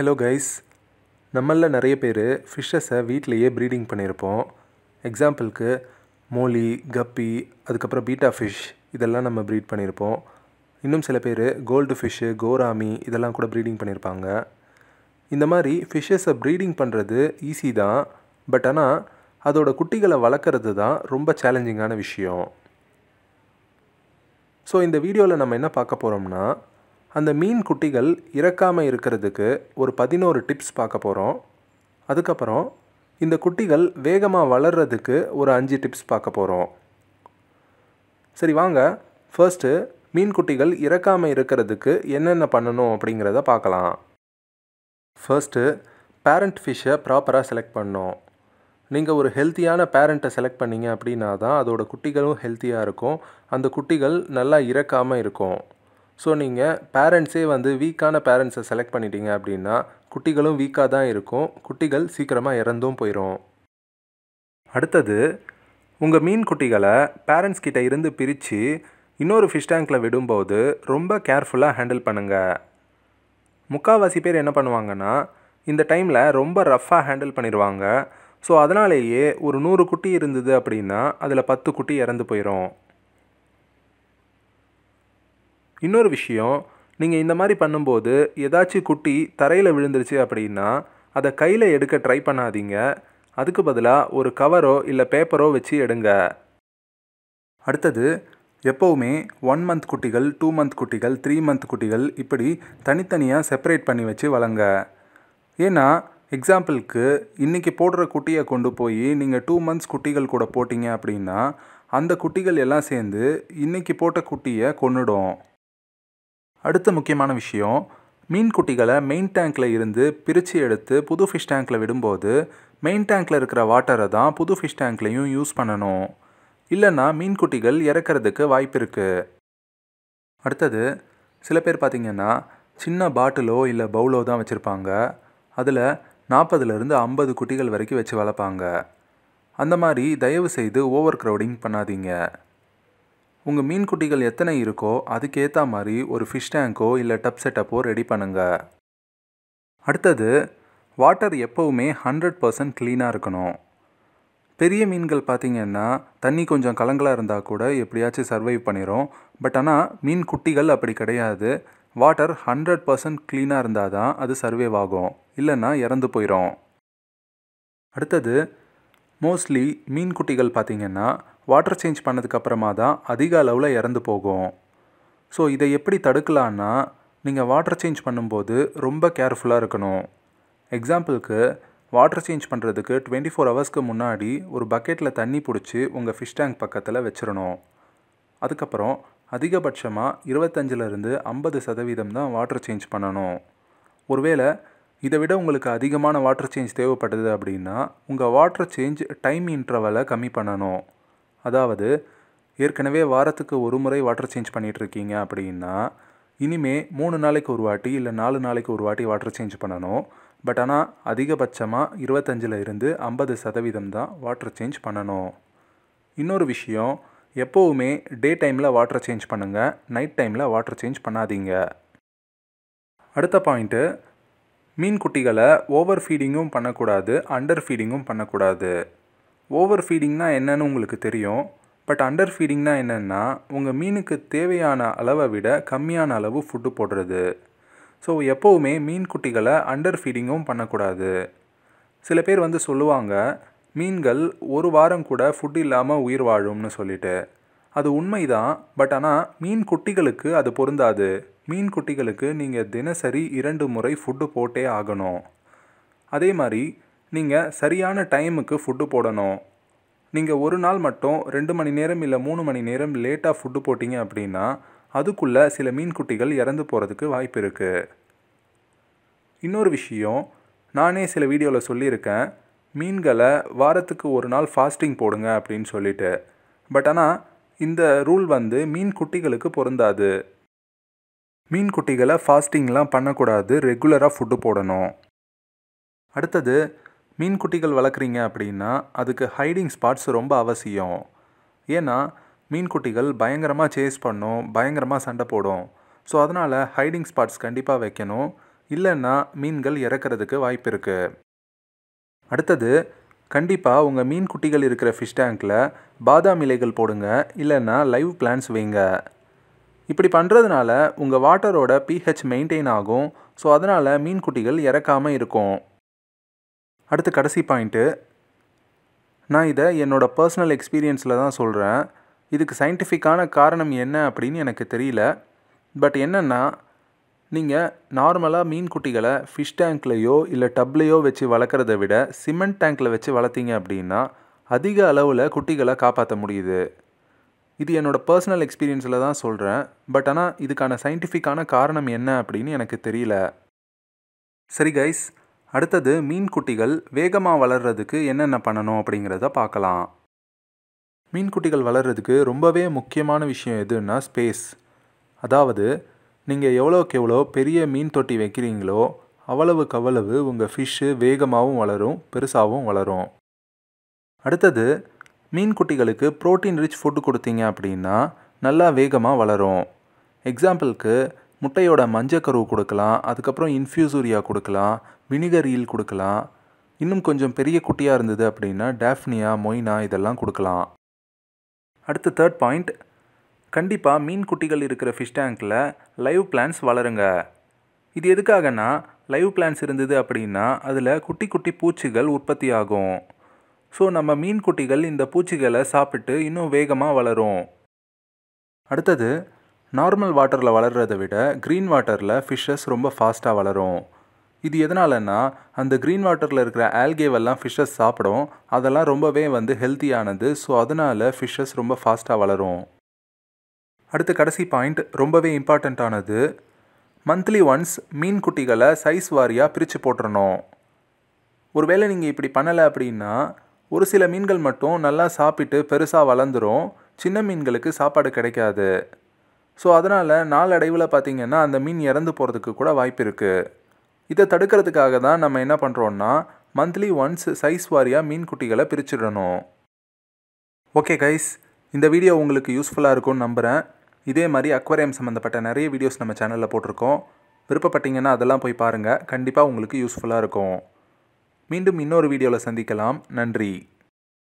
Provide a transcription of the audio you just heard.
hello guys நம்மளில் நிறைய பேர் ஃபிஷ்ஷஸை வீட்டிலையே ப்ரீடிங் பண்ணியிருப்போம் எக்ஸாம்பிளுக்கு மோலி கப்பி அதுக்கப்புறம் பீட்டா ஃபிஷ் இதெல்லாம் நம்ம ப்ரீட் பண்ணியிருப்போம் இன்னும் சில பேர் கோல்டு ஃபிஷ்ஷு கோராமி இதெல்லாம் கூட ப்ரீடிங் பண்ணியிருப்பாங்க இந்த மாதிரி ஃபிஷ்ஷஸை ப்ரீடிங் பண்ணுறது ஈஸி தான் பட் ஆனால் அதோட குட்டிகளை வளர்க்குறது தான் ரொம்ப சேலஞ்சிங்கான விஷயம் ஸோ இந்த வீடியோவில் நம்ம என்ன பார்க்க போகிறோம்னா அந்த மீன் குட்டிகள் இறக்காமல் இருக்கிறதுக்கு ஒரு பதினோரு டிப்ஸ் பார்க்க போகிறோம் அதுக்கப்புறம் இந்த குட்டிகள் வேகமாக வளர்கிறதுக்கு ஒரு அஞ்சு டிப்ஸ் பார்க்க போகிறோம் சரி வாங்க ஃபர்ஸ்ட்டு மீன் குட்டிகள் இறக்காமல் இருக்கிறதுக்கு என்னென்ன பண்ணணும் அப்படிங்கிறத பார்க்கலாம் ஃபர்ஸ்ட்டு பேரண்ட் ஃபிஷ்ஷை ப்ராப்பராக செலக்ட் பண்ணணும் நீங்கள் ஒரு ஹெல்த்தியான பேரண்ட்டை செலக்ட் பண்ணீங்க அப்படின்னா தான் அதோட குட்டிகளும் ஹெல்த்தியாக இருக்கும் அந்த குட்டிகள் நல்லா இறக்காமல் இருக்கும் ஸோ நீங்கள் பேரண்ட்ஸே வந்து வீக்கான பேரண்ட்ஸை செலக்ட் பண்ணிட்டீங்க அப்படின்னா குட்டிகளும் வீக்காக தான் இருக்கும் குட்டிகள் சீக்கிரமாக இறந்தும் போயிடும் அடுத்தது உங்கள் மீன் குட்டிகளை பேரண்ட்ஸ் கிட்ட இருந்து பிரித்து இன்னொரு ஃபிஷ் டேங்க்கில் விடும்போது ரொம்ப கேர்ஃபுல்லாக ஹேண்டில் பண்ணுங்கள் முக்கால்வாசி பேர் என்ன பண்ணுவாங்கன்னா இந்த டைமில் ரொம்ப ரஃப்பாக ஹேண்டில் பண்ணிடுவாங்க ஸோ அதனாலேயே ஒரு நூறு குட்டி இருந்தது அப்படின்னா அதில் பத்து குட்டி இறந்து போயிடும் இன்னொரு விஷயம் நீங்கள் இந்த மாதிரி பண்ணும்போது ஏதாச்சும் குட்டி தரையில் விழுந்துருச்சு அப்படின்னா அதை கையில் எடுக்க ட்ரை பண்ணாதீங்க அதுக்கு பதிலாக ஒரு கவரோ இல்லை பேப்பரோ வச்சு எடுங்க அடுத்தது எப்போவுமே ஒன் மந்த் குட்டிகள் டூ மந்த் குட்டிகள் த்ரீ மந்த் குட்டிகள் இப்படி தனித்தனியாக செப்பரேட் பண்ணி வச்சு வளங்க ஏன்னா எக்ஸாம்பிளுக்கு இன்றைக்கி போடுற குட்டியை கொண்டு போய் நீங்கள் டூ மந்த்ஸ் குட்டிகள் கூட போட்டிங்க அப்படின்னா அந்த குட்டிகள் எல்லாம் சேர்ந்து இன்றைக்கி போட்ட குட்டியை கொன்னுடும் அடுத்த முக்கியமான விஷயம் மீன் குட்டிகளை மெயின் டேங்க்கில் இருந்து பிரித்து எடுத்து புது ஃபிஷ் டேங்க்கில் விடும்போது மெயின் டேங்க்கில் இருக்கிற வாட்டரை தான் புது ஃபிஷ் டேங்க்லேயும் யூஸ் பண்ணணும் இல்லைன்னா மீன் குட்டிகள் இறக்கிறதுக்கு வாய்ப்பு இருக்குது அடுத்தது சில பேர் பார்த்திங்கன்னா சின்ன பாட்டிலோ இல்லை பவுலோ தான் வச்சுருப்பாங்க அதில் நாற்பதுலேருந்து ஐம்பது குட்டிகள் வரைக்கும் வச்சு வளர்ப்பாங்க அந்த மாதிரி தயவு செய்து ஓவர் க்ரௌடிங் பண்ணாதீங்க உங்கள் மீன் குட்டிகள் எத்தனை இருக்கோ அதுக்கேற்ற மாதிரி ஒரு ஃபிஷ் டேங்கோ இல்லை டப் செட்டப்போ ரெடி பண்ணுங்கள் அடுத்தது வாட்டர் எப்போவுமே ஹண்ட்ரட் பர்சன்ட் க்ளீனாக இருக்கணும் பெரிய மீன்கள் பார்த்திங்கன்னா தண்ணி கொஞ்சம் கலங்கலாக இருந்தால் கூட எப்படியாச்சும் சர்வைவ் பண்ணிடும் பட் ஆனால் மீன் குட்டிகள் அப்படி கிடையாது வாட்டர் ஹண்ட்ரட் பர்சன்ட் க்ளீனாக இருந்தால் தான் அது சர்வைவ் ஆகும் இல்லைன்னா இறந்து போயிடும் அடுத்தது மோஸ்ட்லி மீன் குட்டிகள் பார்த்திங்கன்னா வாட்டர் சேஞ்ச் பண்ணதுக்கப்புறமா தான் அதிக அளவில் இறந்து போகும் ஸோ இதை எப்படி தடுக்கலான்னா நீங்கள் வாட்டர் சேஞ்ச் பண்ணும்போது ரொம்ப கேர்ஃபுல்லாக இருக்கணும் எக்ஸாம்பிளுக்கு வாட்டர் சேஞ்ச் பண்ணுறதுக்கு டுவெண்ட்டி ஃபோர் ஹவர்ஸ்க்கு முன்னாடி ஒரு பக்கெட்டில் தண்ணி பிடிச்சி உங்கள் ஃபிஷ் டேங்க் பக்கத்தில் வச்சிடணும் அதுக்கப்புறம் அதிகபட்சமாக இருபத்தஞ்சிலேருந்து ஐம்பது சதவீதம் தான் வாட்டர் சேஞ்ச் பண்ணணும் ஒருவேளை இதை விட உங்களுக்கு அதிகமான வாட்டர் சேஞ்ச் தேவைப்படுது அப்படின்னா உங்கள் வாட்டர் சேஞ்ச் டைம் இன்டர்வலை கம்மி பண்ணணும் அதாவது ஏற்கனவே வாரத்துக்கு ஒரு முறை வாட்டர் சேஞ்ச் பண்ணிகிட்ருக்கீங்க அப்படின்னா இனிமே மூணு நாளைக்கு ஒரு வாட்டி இல்லை நாலு நாளைக்கு ஒரு வாட்டி வாட்டர் சேஞ்ச் பண்ணணும் பட் ஆனால் அதிகபட்சமாக இருபத்தஞ்சில் இருந்து ஐம்பது சதவீதம் தான் வாட்டர் சேஞ்ச் பண்ணணும் இன்னொரு விஷயம் எப்போவுமே டே டைமில் வாட்டர் சேஞ்ச் பண்ணுங்கள் நைட் டைமில் வாட்டர் சேஞ்ச் பண்ணாதீங்க அடுத்த பாயிண்ட்டு மீன் குட்டிகளை ஓவர் ஃபீடிங்கும் பண்ணக்கூடாது அண்டர் ஃபீடிங்கும் பண்ணக்கூடாது ஓவர் ஃபீடிங்னா என்னன்னு உங்களுக்கு தெரியும் பட் அண்டர் ஃபீடிங்னா என்னென்னா உங்கள் மீனுக்கு தேவையான அளவை விட கம்மியான அளவு ஃபுட்டு போடுறது ஸோ எப்போவுமே மீன் குட்டிகளை அண்டர் ஃபீடிங்கும் பண்ணக்கூடாது சில பேர் வந்து சொல்லுவாங்க மீன்கள் ஒரு வாரம் கூட ஃபுட் இல்லாமல் உயிர் வாழும்னு சொல்லிட்டு அது உண்மைதான் பட் ஆனால் மீன் குட்டிகளுக்கு அது பொருந்தாது மீன் குட்டிகளுக்கு நீங்கள் தினசரி இரண்டு முறை ஃபுட்டு போட்டே ஆகணும் அதே மாதிரி நீங்கள் சரியான டைமுக்கு ஃபுட்டு போடணும் நீங்கள் ஒரு நாள் மட்டும் ரெண்டு மணி நேரம் இல்லை மூணு மணி நேரம் லேட்டாக ஃபுட்டு போட்டிங்க அப்படின்னா அதுக்குள்ளே சில மீன் குட்டிகள் இறந்து போகிறதுக்கு வாய்ப்பு இருக்குது இன்னொரு விஷயம் நானே சில வீடியோவில் சொல்லியிருக்கேன் மீன்களை வாரத்துக்கு ஒரு நாள் ஃபாஸ்டிங் போடுங்க அப்படின்னு சொல்லிட்டு பட் ஆனால் இந்த ரூல் வந்து மீன் குட்டிகளுக்கு பொருந்தாது மீன் குட்டிகளை ஃபாஸ்டிங்லாம் பண்ணக்கூடாது ரெகுலராக ஃபுட்டு போடணும் அடுத்தது மீன் குட்டிகள் வளர்க்குறீங்க அப்படின்னா அதுக்கு ஹைடிங் ஸ்பாட்ஸ் ரொம்ப அவசியம் ஏன்னா மீன் குட்டிகள் பயங்கரமாக சேஸ் பண்ணும் பயங்கரமாக சண்டை போடும் ஸோ அதனால் ஹைடிங் ஸ்பாட்ஸ் கண்டிப்பாக வைக்கணும் இல்லைன்னா மீன்கள் இறக்கிறதுக்கு வாய்ப்பு இருக்குது அடுத்தது கண்டிப்பாக உங்கள் மீன் குட்டிகள் இருக்கிற ஃபிஷ் டேங்க்கில் பாதாம் இலைகள் போடுங்க இல்லைன்னா லைவ் பிளான்ஸ் வைங்க இப்படி பண்ணுறதுனால உங்கள் வாட்டரோட பிஹெச் மெயின்டைன் ஆகும் ஸோ அதனால் மீன் குட்டிகள் இறக்காமல் இருக்கும் அடுத்து கடைசி பாயிண்ட்டு நான் இதை என்னோடய பர்சனல் எக்ஸ்பீரியன்ஸில் தான் சொல்கிறேன் இதுக்கு சயின்டிஃபிக்கான காரணம் என்ன அப்படின்னு எனக்கு தெரியல பட் என்னென்னா நீங்கள் நார்மலாக மீன் குட்டிகளை ஃபிஷ் டேங்க்லேயோ இல்லை டப்லேயோ வச்சு வளர்க்குறத விட சிமெண்ட் டேங்க்கில் வச்சு வளர்த்தீங்க அப்படின்னா அதிக அளவில் குட்டிகளை காப்பாற்ற முடியுது இது என்னோடய பர்சனல் எக்ஸ்பீரியன்ஸில் தான் சொல்கிறேன் பட் ஆனால் இதுக்கான சயின்டிஃபிக்கான காரணம் என்ன அப்படின்னு எனக்கு தெரியல சரி கைஸ் அடுத்தது மீன் குட்டிகள் வேகமாக வளர்கிறதுக்கு என்னென்ன பண்ணணும் அப்படிங்கிறத பார்க்கலாம் மீன் குட்டிகள் வளர்கிறதுக்கு ரொம்பவே முக்கியமான விஷயம் எதுன்னா ஸ்பேஸ் அதாவது நீங்கள் எவ்வளோக்கு எவ்வளோ பெரிய மீன் தொட்டி வைக்கிறீங்களோ அவ்வளவுக்கு அவ்வளவு உங்கள் ஃபிஷ்ஷு வேகமாகவும் வளரும் பெருசாகவும் வளரும் அடுத்தது மீன் குட்டிகளுக்கு ப்ரோட்டீன் ரிச் ஃபுட்டு கொடுத்தீங்க அப்படின்னா நல்லா வேகமாக வளரும் எக்ஸாம்பிளுக்கு முட்டையோட மஞ்சக்கருவு கொடுக்கலாம் அதுக்கப்புறம் இன்ஃப்யூசூரியா கொடுக்கலாம் வினிகர் ஈல் கொடுக்கலாம் இன்னும் கொஞ்சம் பெரிய குட்டியாக இருந்தது அப்படின்னா டேஃப்னியா மொய்னா இதெல்லாம் கொடுக்கலாம் அடுத்து தேர்ட் பாயிண்ட் கண்டிப்பாக மீன் குட்டிகள் இருக்கிற ஃபிஷ் டேங்க்கில் லைவ் பிளான்ஸ் வளருங்க இது எதுக்காகனா லைவ் பிளான்ஸ் இருந்தது அப்படின்னா அதில் குட்டி குட்டி பூச்சிகள் உற்பத்தி ஆகும் ஸோ நம்ம மீன் குட்டிகள் இந்த பூச்சிகளை சாப்பிட்டு இன்னும் வேகமாக வளரும் அடுத்தது நார்மல் வாட்டரில் வளர்கிறத விட க்ரீன் வாட்டரில் ஃபிஷ்ஷஸ் ரொம்ப ஃபாஸ்ட்டாக வளரும் இது எதனாலன்னா அந்த க்ரீன் வாட்டரில் இருக்கிற ஆல்கேவெல்லாம் ஃபிஷ்ஷஸ் சாப்பிடும் அதெல்லாம் ரொம்பவே வந்து ஹெல்த்தியானது ஸோ அதனால் ஃபிஷ்ஷஸ் ரொம்ப ஃபாஸ்ட்டாக வளரும் அடுத்து கடைசி பாயிண்ட் ரொம்பவே இம்பார்ட்டண்ட்டானது மந்த்லி ஒன்ஸ் மீன் குட்டிகளை சைஸ் வாரியாக பிரித்து போட்டுறணும் ஒருவேளை நீங்கள் இப்படி பண்ணலை அப்படின்னா ஒரு சில மீன்கள் மட்டும் நல்லா சாப்பிட்டு பெருசாக வளர்ந்துரும் சின்ன மீன்களுக்கு சாப்பாடு கிடைக்காது ஸோ அதனால் நாளடைவில் பார்த்திங்கன்னா அந்த மீன் இறந்து போகிறதுக்கு கூட வாய்ப்பு இருக்குது இதை தடுக்கிறதுக்காக தான் நம்ம என்ன பண்ணுறோன்னா மந்த்லி ஒன்ஸ் சைஸ் வாரியாக மீன் குட்டிகளை பிரிச்சிடணும் ஓகே கைஸ் இந்த வீடியோ உங்களுக்கு யூஸ்ஃபுல்லாக இருக்கும்னு நம்புகிறேன் இதே மாதிரி அக்வாரியம் சம்மந்தப்பட்ட நிறைய வீடியோஸ் நம்ம சேனலில் போட்டிருக்கோம் விருப்பப்பட்டீங்கன்னா அதெல்லாம் போய் பாருங்கள் கண்டிப்பாக உங்களுக்கு யூஸ்ஃபுல்லாக இருக்கும் மீண்டும் இன்னொரு வீடியோவில் சந்திக்கலாம் நன்றி